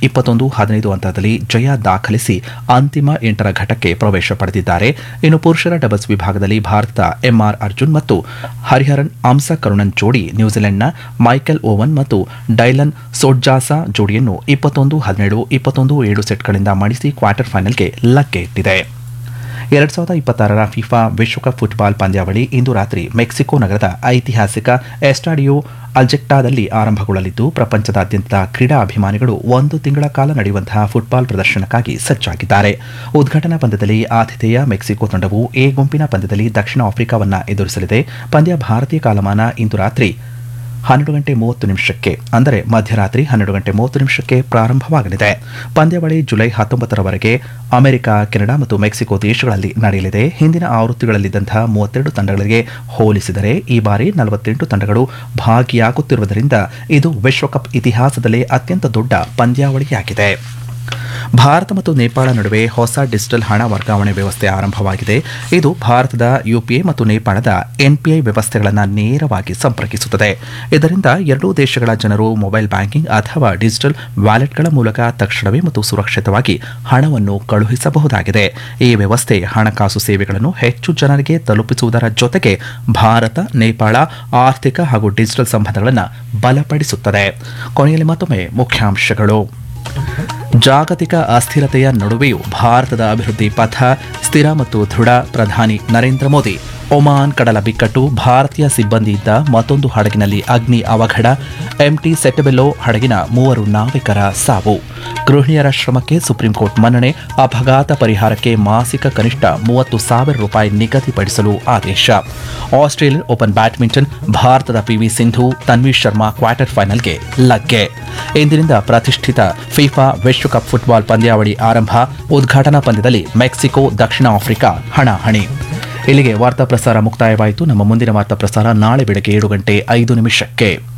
ಇಪ್ಪತ್ತೊಂದು ಹದಿನೈದು ಹಂತದಲ್ಲಿ ಜಯ ದಾಖಲಿಸಿ ಅಂತಿಮ ಎಂಟರ ಘಟ್ಟಕ್ಕೆ ಪ್ರವೇಶ ಪಡೆದಿದ್ದಾರೆ ಇನ್ನು ಪುರುಷರ ಡಬಲ್ಸ್ ವಿಭಾಗದಲ್ಲಿ ಭಾರತದ ಎಂಆರ್ ಅರ್ಜುನ್ ಮತ್ತು ಹರಿಹರನ್ ಅಂಸ ಕರುಣನ್ ಜೋಡಿ ನ್ಯೂಜಿಲೆಂಡ್ನ ಮೈಕೆಲ್ ಓವನ್ ಮತ್ತು ಡೈಲನ್ ಸೋಡ್ಜಾಸಾ ಜೋಡಿಯನ್ನು ಇಪ್ಪತ್ತೊಂದು ಹದಿನೇಳು ಇಪ್ಪತ್ತೊಂದು ಏಳು ಸೆಟ್ಗಳಿಂದ ಮಣಿಸಿ ಕ್ವಾರ್ಟರ್ ಫೈನಲ್ಗೆ ಲಗ್ಗೆ ಇಟ್ಟಿದೆ ಎರಡ್ ಸಾವಿರದ ಇಪ್ಪತ್ತಾರರ ಫಿಫಾ ವಿಶ್ವಕಪ್ ಫುಟ್ಬಾಲ್ ಪಂದ್ಯಾವಳಿ ಇಂದು ರಾತ್ರಿ ಮೆಕ್ಸಿಕೋ ನಗರದ ಐತಿಹಾಸಿಕ ಎಸ್ಟಾಡಿಯೋ ಅಲ್ಜೆಕ್ಟಾದಲ್ಲಿ ಆರಂಭಗೊಳ್ಳಲಿದ್ದು ಪ್ರಪಂಚದಾದ್ಯಂತ ಕ್ರೀಡಾ ಅಭಿಮಾನಿಗಳು ಒಂದು ತಿಂಗಳ ಕಾಲ ನಡೆಯುವಂತಹ ಫುಟ್ಬಾಲ್ ಪ್ರದರ್ಶನಕ್ಕಾಗಿ ಸಜ್ಜಾಗಿದ್ದಾರೆ ಉದ್ಘಾಟನಾ ಪಂದ್ಯದಲ್ಲಿ ಆತಿಥೇಯ ಮೆಕ್ಸಿಕೋ ತಂಡವು ಎ ಗುಂಪಿನ ಪಂದ್ಯದಲ್ಲಿ ದಕ್ಷಿಣ ಆಫ್ರಿಕಾವನ್ನ ಎದುರಿಸಲಿದೆ ಪಂದ್ಯ ಭಾರತೀಯ ಕಾಲಮಾನ ಇಂದು ರಾತ್ರಿ ಹನ್ನೆರಡು ಗಂಟೆ ಮೂವತ್ತು ನಿಮಿಷಕ್ಕೆ ಅಂದರೆ ಮಧ್ಯರಾತ್ರಿ ಹನ್ನೆರಡು ಗಂಟೆ ಮೂವತ್ತು ನಿಮಿಷಕ್ಕೆ ಪ್ರಾರಂಭವಾಗಲಿದೆ ಪಂದ್ಯಾವಳಿ ಜುಲೈ ಹತ್ತೊಂಬತ್ತರವರೆಗೆ ಅಮೆರಿಕ ಕೆನಡಾ ಮತ್ತು ಮೆಕ್ಸಿಕೋ ದೇಶಗಳಲ್ಲಿ ನಡೆಯಲಿದೆ ಹಿಂದಿನ ಆವೃತ್ತಿಗಳಲ್ಲಿದ್ದಂತಹ ಮೂವತ್ತೆರಡು ತಂಡಗಳಿಗೆ ಹೋಲಿಸಿದರೆ ಈ ಬಾರಿ ನಲವತ್ತೆಂಟು ತಂಡಗಳು ಭಾಗಿಯಾಗುತ್ತಿರುವುದರಿಂದ ಇದು ವಿಶ್ವಕಪ್ ಇತಿಹಾಸದಲ್ಲೇ ಅತ್ಯಂತ ದೊಡ್ಡ ಪಂದ್ಯಾವಳಿಯಾಗಿದೆ ಭಾರತ ಮತ್ತು ನೇಪಾಳ ನಡುವೆ ಹೊಸ ಡಿಜಿಟಲ್ ಹಣ ವರ್ಗಾವಣೆ ವ್ಯವಸ್ಥೆ ಆರಂಭವಾಗಿದೆ ಇದು ಭಾರತದ ಯುಪಿಐ ಮತ್ತು ನೇಪಾಳದ ಎನ್ಪಿಐ ವ್ಯವಸ್ಥೆಗಳನ್ನು ನೇರವಾಗಿ ಸಂಪರ್ಕಿಸುತ್ತದೆ ಇದರಿಂದ ಎರಡೂ ದೇಶಗಳ ಜನರು ಮೊಬೈಲ್ ಬ್ಯಾಂಕಿಂಗ್ ಅಥವಾ ಡಿಜಿಟಲ್ ವ್ಯಾಲೆಟ್ಗಳ ಮೂಲಕ ತಕ್ಷಣವೇ ಮತ್ತು ಸುರಕ್ಷಿತವಾಗಿ ಹಣವನ್ನು ಕಳುಹಿಸಬಹುದಾಗಿದೆ ಈ ವ್ಯವಸ್ಥೆ ಹಣಕಾಸು ಸೇವೆಗಳನ್ನು ಹೆಚ್ಚು ಜನರಿಗೆ ತಲುಪಿಸುವುದರ ಜೊತೆಗೆ ಭಾರತ ನೇಪಾಳ ಆರ್ಥಿಕ ಹಾಗೂ ಡಿಜಿಟಲ್ ಸಂಬಂಧಗಳನ್ನು ಬಲಪಡಿಸುತ್ತದೆ ಕೊನೆಯಲ್ಲಿ ಮತ್ತೊಮ್ಮೆ ಮುಖ್ಯಾಂಶಗಳು ಜಾಗತಿಕ ಅಸ್ಥಿರತೆಯ ನಡುವೆಯೂ ಭಾರತದ ಅಭಿವೃದ್ಧಿ ಪಥ ಸ್ಥಿರ ಮತ್ತು ದೃಢ ಪ್ರಧಾನಿ ನರೇಂದ್ರ ಮೋದಿ ಒಮಾನ್ ಕಡಲ ಬಿಕ್ಕಟ್ಟು ಭಾರತೀಯ ಸಿಬ್ಬಂದಿಯಿದ್ದ ಮತ್ತೊಂದು ಹಡಗಿನಲ್ಲಿ ಅಗ್ನಿ ಅವಘಡ ಎಂಟಿ ಸೆಟಬೆಲ್ಲೋ ಹಡಗಿನ ಮೂವರು ನಾವಿಕರ ಸಾವು ಗೃಹಿಣಿಯರ ಶ್ರಮಕ್ಕೆ ಸುಪ್ರೀಂ ಕೋರ್ಟ್ ಮನ್ನಣೆ ಅಪಘಾತ ಪರಿಹಾರಕ್ಕೆ ಮಾಸಿಕ ಕನಿಷ್ಠ ಮೂವತ್ತು ಸಾವಿರ ರೂಪಾಯಿ ನಿಗದಿಪಡಿಸಲು ಆದೇಶ ಆಸ್ಟ್ರೇಲಿಯನ್ ಓಪನ್ ಬ್ಯಾಡ್ಮಿಂಟನ್ ಭಾರತದ ಪಿವಿ ಸಿಂಧು ತನ್ವಿ ಶರ್ಮಾ ಕ್ವಾರ್ಟರ್ ಫೈನಲ್ಗೆ ಲಗ್ಗೆ ಇಂದಿನಿಂದ ಪ್ರತಿಷ್ಠಿತ ಫಿಫಾ ವಿಶ್ವಕಪ್ ಫುಟ್ಬಾಲ್ ಪಂದ್ಯಾವಳಿ ಆರಂಭ ಉದ್ಘಾಟನಾ ಪಂದ್ಯದಲ್ಲಿ ಮೆಕ್ಸಿಕೋ ದಕ್ಷಿಣ ಆಫ್ರಿಕಾ ಹಣಾಹಣಿ ಇಲ್ಲಿಗೆ ವಾರ್ತಾ ಪ್ರಸಾರ ಮುಕ್ತಾಯವಾಯಿತು ನಮ್ಮ ಮುಂದಿನ ವಾರ್ತಾ ಪ್ರಸಾರ ನಾಳೆ ಬೆಳಗ್ಗೆ ಏಳು ಗಂಟೆ ಐದು ನಿಮಿಷಕ್ಕೆ